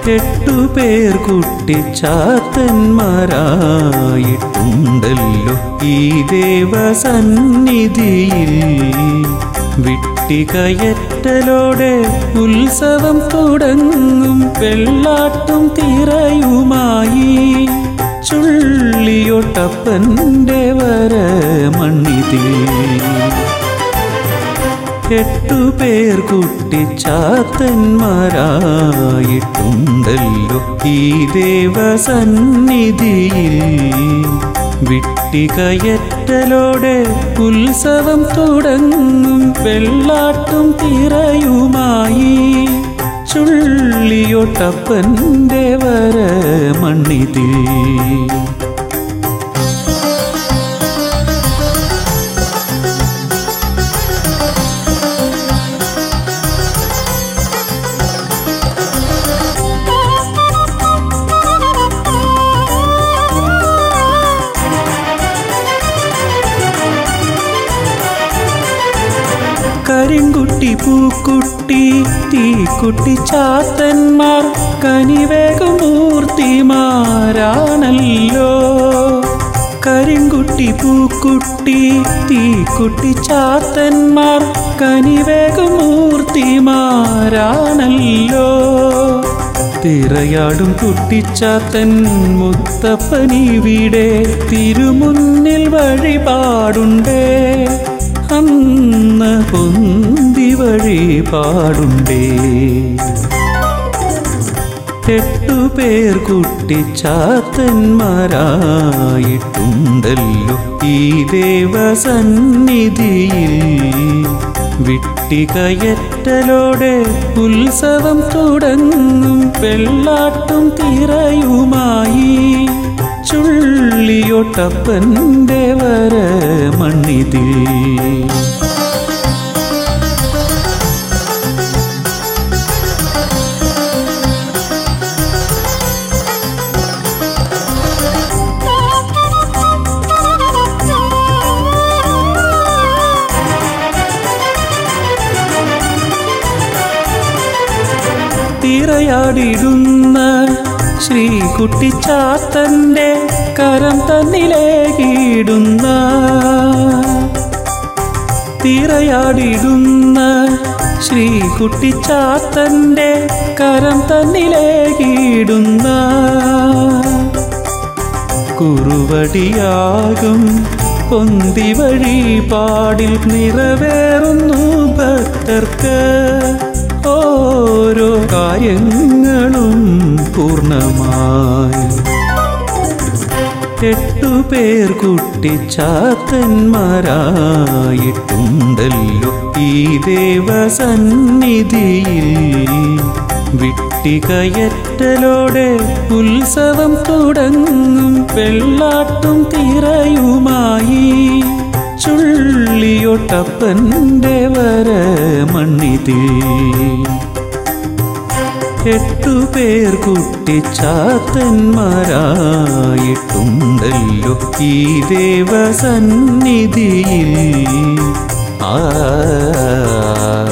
എട്ടു പേർ കുട്ടിച്ചാത്തന്മാരായിട്ടുണ്ടല്ലോ ഈ ദേവസന്നിധിയിൽ വിട്ടികയറ്റലോടെ ഉത്സവം തുടങ്ങും വെള്ളാട്ടും തിറയുമായി ചുള്ളിയൊട്ടപ്പൻ്റെ വര മണ്ണിതിൽ എട്ടു പേർ കുട്ടിച്ചാത്തന്മാരായിട്ടുണ്ടല്ലോ ഈ ദേവസന്നിധിയിൽ വിട്ടികയറ്റലോടെ ഉത്സവം തുടങ്ങും വെള്ളാട്ടും തിറയുമായി ചുള്ളിയൊട്ടപ്പൻ്റെ വര മണ്ണിതിൽ കരിങ്കുട്ടി പൂക്കുട്ടി തീക്കുട്ടി ചാത്തന്മാർ കനിവേഗമൂർത്തിമാരാണല്ലോ കരിങ്കുട്ടി പൂക്കുട്ടി തീക്കുട്ടി ചാത്തന്മാർ കനിവേഗമൂർത്തിമാരാണല്ലോ തിറയാടും കുട്ടിച്ചാത്തൻ മുത്തപ്പനിവിടെ തിരുമുന്നിൽ വഴിപാടുണ്ടേ അന്ന് പൊന്തി വഴിപാടുണ്ടേ എട്ടു പേർ കുട്ടിച്ചാത്തന്മാരായിട്ടുണ്ടല്ലോ ഈ ദേവസന്നിധിയിൽ വിട്ടികയറ്റലോടെ ഉത്സവം തുടങ്ങും വെള്ളാട്ടും തിറയുമായി ചുള്ളിയൊട്ടപ്പൻ്റെ വര മണ്ണിതിൽ തിറയാടിടുന്ന ശ്രീകുട്ടിച്ചാത്തൻ്റെ കരം തന്നിലേകിടുന്ന തിറയാടിടുന്ന ശ്രീകുട്ടിച്ചാത്തൻ്റെ കരം തന്നിലേകിടുന്ന കുറുവടിയാകും പൊന്തി വഴിപാടിൽ നിറവേറുന്നു ഭക്തർക്ക് ഓരോ കാര്യങ്ങളും പൂർണ്ണമായി എട്ടു പേർ കുട്ടിച്ചാത്തന്മാരായിട്ടുണ്ടല്ലോ ഈ ദേവസന്നിധിയിൽ വിട്ടികയറ്റലോടെ ഉത്സവം തുടങ്ങും വെള്ളാട്ടും തിറയുമായി ചുള്ളിയൊട്ടപ്പൻ്റെ വര മണ്ണിതിൽ എട്ടു പേർ കുട്ടിച്ചാത്തന്മാരായിട്ടുണ്ടല്ലോ ഈ ദേവസന്നിധിയിൽ ആ